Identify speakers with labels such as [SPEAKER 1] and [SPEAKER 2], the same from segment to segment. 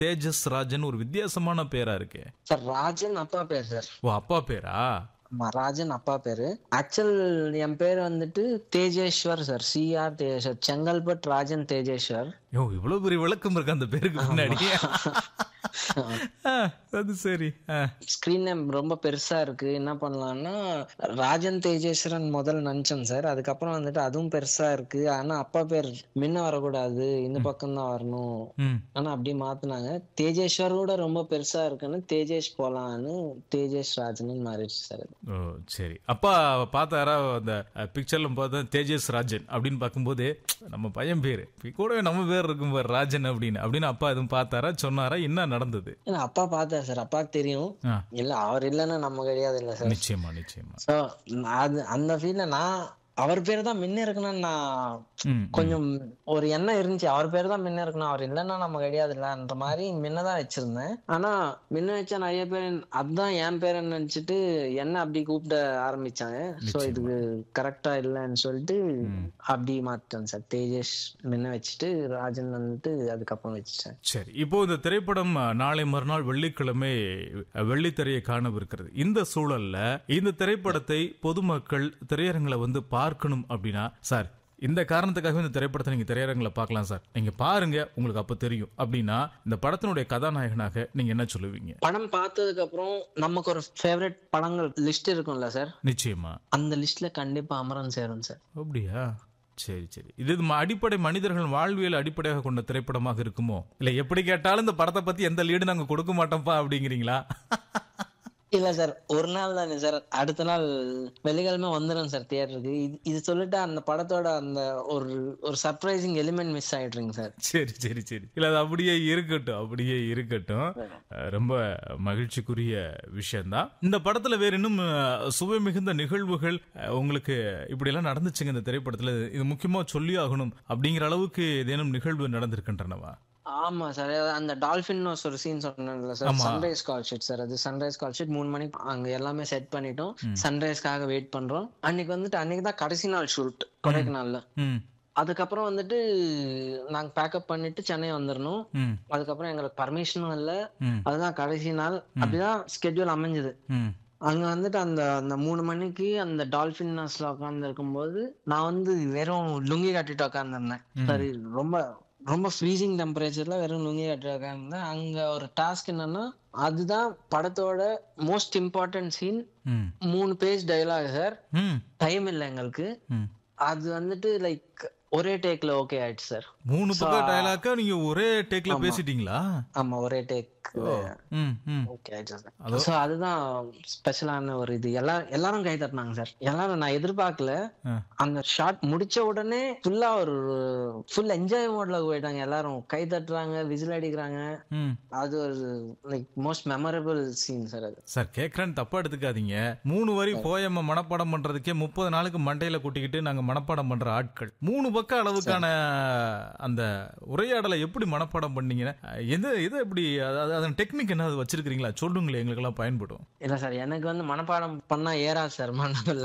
[SPEAKER 1] தேஜஸ் ராஜன் ஒரு வித்தியாசமான பேரா இருக்கே
[SPEAKER 2] சார் ராஜன் அப்பா பேர் சார்
[SPEAKER 1] ஓ அப்பா பேரா
[SPEAKER 2] ஆமா ராஜன் அப்பா பேரு ஆக்சுவல் என் பேர் வந்துட்டு தேஜேஸ்வர் சார் சிஆர் தேஜேஸ்வர் செங்கல்பட் ராஜன் தேஜேஸ்வர்
[SPEAKER 1] யோ இவ்வளவு பெரிய விளக்கம் இருக்கு அந்த பேருக்கு முன்னாடி ஆ, அது சரி ஆ,
[SPEAKER 2] ஸ்கிரீன் நேம் ரொம்ப பெருசா இருக்கு என்ன பண்ணலாம்னா ராஜன் தேஜேஸ்வரன் முதல் நினைச்சேன் சார் அதுக்கப்புறம் வந்துட்டு அதுவும் பெருசா இருக்கு ஆனா அப்பா பேர் முன்ன வரக்கூடாது இந்த பக்கம் தான் வரணும்
[SPEAKER 1] ம்
[SPEAKER 2] ஆனா அப்படி மாத்துனாங்க தேஜேஸ்வர் கூட ரொம்ப பெருசா இருக்குன்னு தேஜேஷ் போலான்னு தேஜேஷ் ராஜன் மாறிடுச்சு சார் அது.
[SPEAKER 1] ஓ சரி அப்பா பார்த்தாரா அந்த பிக்சர்ல பார்த்தா தேஜஸ் ராஜன் அப்படின்னு பார்க்கும்போது நம்ம பையன் பேரு கூடவே நம்ம பேர் இருக்கும் பாரு ராஜன் அப்படின்னு அப்படின்னு அப்பா எதுவும் பார்த்தாரா சொன்னாரா என்ன நடந்தது
[SPEAKER 2] ஏன்னா அப்பா பார்த்தார் சார் அப்பாவுக்கு தெரியும்
[SPEAKER 1] ஆ,
[SPEAKER 2] இல்ல அவர் இல்லைன்னா நம்ம கிடையாது இல்ல சார்
[SPEAKER 1] நிச்சயமா நிச்சயமா
[SPEAKER 2] சோ அது அந்த ஃபீல்ட்ல நான் அவர் பேர் தான் முன்ன இருக்கணும்னு நான்
[SPEAKER 1] ம்
[SPEAKER 2] கொஞ்சம் ஒரு எண்ணம் இருந்துச்சு அவர் பேர் தான் முன்ன இருக்கணும் அவர் இல்லைன்னா நம்ம கிடையாது இல்லன்ற மாதிரி முன்னதான் வச்சிருந்தேன் ஆனா முன்ன வச்ச நிறைய பேர் அதுதான் என் பேருன்னு நினைச்சிட்டு என்ன அப்படி கூப்பிட ஆரம்பிச்சாங்க சோ இதுக்கு கரெக்டா இல்லைன்னு சொல்லிட்டு அப்படி மாத்திட்டேன் சார் தேஜேஷ் முன்ன வச்சுட்டு ராஜன் வந்துட்டு அதுக்கப்புறம் வச்சுட்டேன்
[SPEAKER 1] சரி இப்போ இந்த திரைப்படம் அஹ், நாளை மறுநாள் வெள்ளிக்கிழமை அஹ், வெள்ளித்திரையை காணவிருக்கிறது இந்த சூழல்ல இந்த திரைப்படத்தை பொதுமக்கள் திரையரங்களை வந்து பார்க்கணும் அப்படின்னா சார் இந்த காரணத்துக்காக இந்த திரைப்படத்தை நீங்க திரையரங்களை பார்க்கலாம் சார் நீங்க பாருங்க உங்களுக்கு அப்ப தெரியும் அப்படின்னா இந்த படத்தினுடைய கதாநாயகனாக நீங்க என்ன சொல்லுவீங்க
[SPEAKER 2] படம் பார்த்ததுக்கு அப்புறம் நமக்கு ஒரு ஃபேவரட் படங்கள் லிஸ்ட் இருக்கும்ல சார்
[SPEAKER 1] நிச்சயமா
[SPEAKER 2] அந்த லிஸ்ட்ல கண்டிப்பா அமரன் சேரும் சார்
[SPEAKER 1] அப்படியா சரி சரி இது ம- அடிப்படை மனிதர்கள் வாழ்வியல் அடிப்படையாக கொண்ட திரைப்படமாக இருக்குமோ இல்ல எப்படி கேட்டாலும் இந்த படத்தை பத்தி எந்த லீடு நாங்க கொடுக்க மாட்டோம்ப்பா அப்படிங்கிறீங்களா
[SPEAKER 2] இல்ல சார் ஒரு நாள் தானே சார் அடுத்த நாள் வெள்ளிக்கிழமை வந்துடும் சார் தியேட்டருக்கு இது இது சொல்லிட்டு அந்த படத்தோட அந்த ஒரு ஒரு சர்ப்ரைசிங் எலிமெண்ட் மிஸ் ஆயிடுறீங்க சார்
[SPEAKER 1] சரி சரி சரி இல்ல அது அப்படியே இருக்கட்டும் அப்படியே இருக்கட்டும் அஹ், ரொம்ப மகிழ்ச்சிக்குரிய விஷயம்தான் இந்த படத்துல வேற இன்னும் அஹ், சுவை மிகுந்த நிகழ்வுகள் அஹ், உங்களுக்கு இப்படி எல்லாம் நடந்துச்சுங்க இந்த திரைப்படத்துல இது முக்கியமா சொல்லி ஆகணும் அப்படிங்கிற அளவுக்கு ஏதேனும் நிகழ்வு நடந்திருக்கின்றனவா
[SPEAKER 2] ஆமா சார் அந்த டால்பின் ஒரு சீன் சொன்னேன்ல சார்
[SPEAKER 1] ஆமா.
[SPEAKER 2] சன்ரைஸ் கால் ஷீட் சார் அது சன்ரைஸ் கால் ஷீட் மூணு மணிக்கு அங்க எல்லாமே செட் பண்ணிட்டோம் சன்ரைஸ்க்காக வெயிட் பண்றோம் அன்னைக்கு வந்துட்டு அன்னைக்கு தான் கடைசி நாள் ஷூட் கொடைக்கானல்ல
[SPEAKER 1] ம்
[SPEAKER 2] அதுக்கப்புறம் வந்துட்டு நாங்க பேக்கப் பண்ணிட்டு சென்னை வந்துடணும்
[SPEAKER 1] ம்
[SPEAKER 2] அதுக்கப்புறம் எங்களுக்கு பர்மிஷனும் இல்ல
[SPEAKER 1] ம்
[SPEAKER 2] அதுதான் கடைசி நாள் அப்படிதான் ஸ்கெட்யூல் அமைஞ்சது
[SPEAKER 1] ம்
[SPEAKER 2] அங்க வந்துட்டு அந்த அந்த மூணு மணிக்கு அந்த டால்பின் நர்ஸ்ல உட்கார்ந்து இருக்கும்போது நான் வந்து வெறும் லுங்கி கட்டிட்டு உட்காந்துருந்தேன் சரி ரொம்ப ரொம்ப ஃப்ரீசிங் டெம்பரேச்சர்ல வெறும் லுங்கி கட்டிட்டு உட்காந்துருந்தேன் அங்க ஒரு டாஸ்க் என்னன்னா அதுதான் படத்தோட மோஸ்ட் இம்பார்ட்டன்ட் சீன்
[SPEAKER 1] ம்
[SPEAKER 2] மூணு பேஜ் டைலாக் சார்
[SPEAKER 1] ம்
[SPEAKER 2] டைம் இல்லை எங்களுக்கு
[SPEAKER 1] ம்
[SPEAKER 2] அது வந்துட்டு லைக் ஒரே டேக்ல ஓகே ஆயிடுச்சு சார்
[SPEAKER 1] மூணு பக்கம் டயலாக்கா நீங்க ஒரே டேக்ல பேசிட்டீங்களா
[SPEAKER 2] ஆமா ஒரே டேக்
[SPEAKER 1] ம் ம்
[SPEAKER 2] ஓகே ஆயிடுச்சு ஸோ அதுதான் ஸ்பெஷலான ஒரு இது எல்லா எல்லாரும் கை தட்டினாங்க சார் எல்லாரும் நான் எதிர்பார்க்கல
[SPEAKER 1] ஆ.
[SPEAKER 2] அந்த ஷாட் முடிச்ச உடனே ஃபுல்லா ஒரு ஃபுல் என்ஜாய் மோட்ல போயிட்டாங்க எல்லாரும் கை தட்டுறாங்க விசில் அடிக்கிறாங்க
[SPEAKER 1] ம்
[SPEAKER 2] அது ஒரு like most memorable scene sir அது
[SPEAKER 1] சார் கேட்கறேன்னு தப்பா எடுத்துக்காதீங்க மூணு வரி போயம்ம மனப்பாடம் பண்றதுக்கே முப்பது நாளுக்கு மண்டையில கூட்டிக்கிட்டு நாங்க மனப்பாடம் பண்ற ஆட்கள் மூணு பக்கம் அளவுக்கான அந்த உரையாடலை எப்படி மனப்பாடம் பண்ணீங்க எது எது எப்படி அதாவது அதன் டெக்னிக் என்ன வச்சிருக்கீங்களா சொல்லுங்களேன் எங்களுக்கெல்லாம் பயன்படும்
[SPEAKER 2] இல்ல சார் எனக்கு வந்து மனப்பாடம் பண்ணா ஏறாது சார் மனதில்ல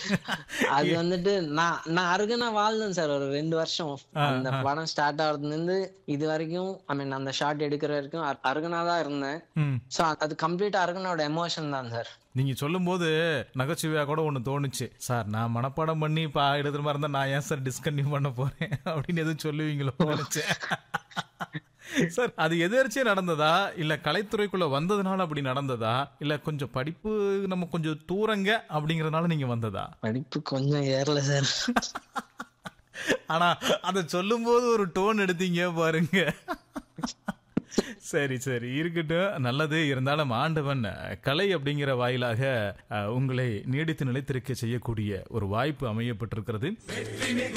[SPEAKER 2] அது வந்துட்டு நான் நான் அருகனா வாழ்ந்தேன் சார் ஒரு ரெண்டு வருஷம் அந்த படம் ஸ்டார்ட் ஆகுறதுல இருந்து இது வரைக்கும் ஐ மீன் அந்த ஷாட் எடுக்கிற வரைக்கும் அரு- அருகனா தான் இருந்தேன்
[SPEAKER 1] ம்
[SPEAKER 2] சோ அது கம்ப்ளீட் அருகனோட எமோஷன் தான் சார்
[SPEAKER 1] நீங்க சொல்லும்போது நகைச்சுவையா கூட ஒண்ணு தோணுச்சு சார் நான் மனப்பாடம் பண்ணி பா எழுதுற மாதிரி இருந்தா நான் ஏன் சார் டிஸ்கன்டினியூ பண்ண போறேன் அப்படின்னு எதுவும் சொல்லுவீங்களோ நினைச்சேன் சார் அது எதிர்ச்சியா நடந்ததா இல்ல கலைத்துறைக்குள்ள வந்ததுனால அப்படி நடந்ததா இல்ல கொஞ்சம் படிப்பு நம்ம கொஞ்சம் தூரங்க அப்படிங்கறதுனால நீங்க வந்ததா
[SPEAKER 2] படிப்பு கொஞ்சம் ஏறல சார்
[SPEAKER 1] ஆனா அத சொல்லும்போது ஒரு டோன் எடுத்தீங்க பாருங்க சரி சரி இருக்கட்டும் நல்லது இருந்தாலும் ஆண்டவன் அஹ், கலை அப்படிங்கிற வாயிலாக அஹ், உங்களை நீடித்து நிலைத்திருக்க செய்யக்கூடிய ஒரு வாய்ப்பு அமையப்பட்டிருக்கிறது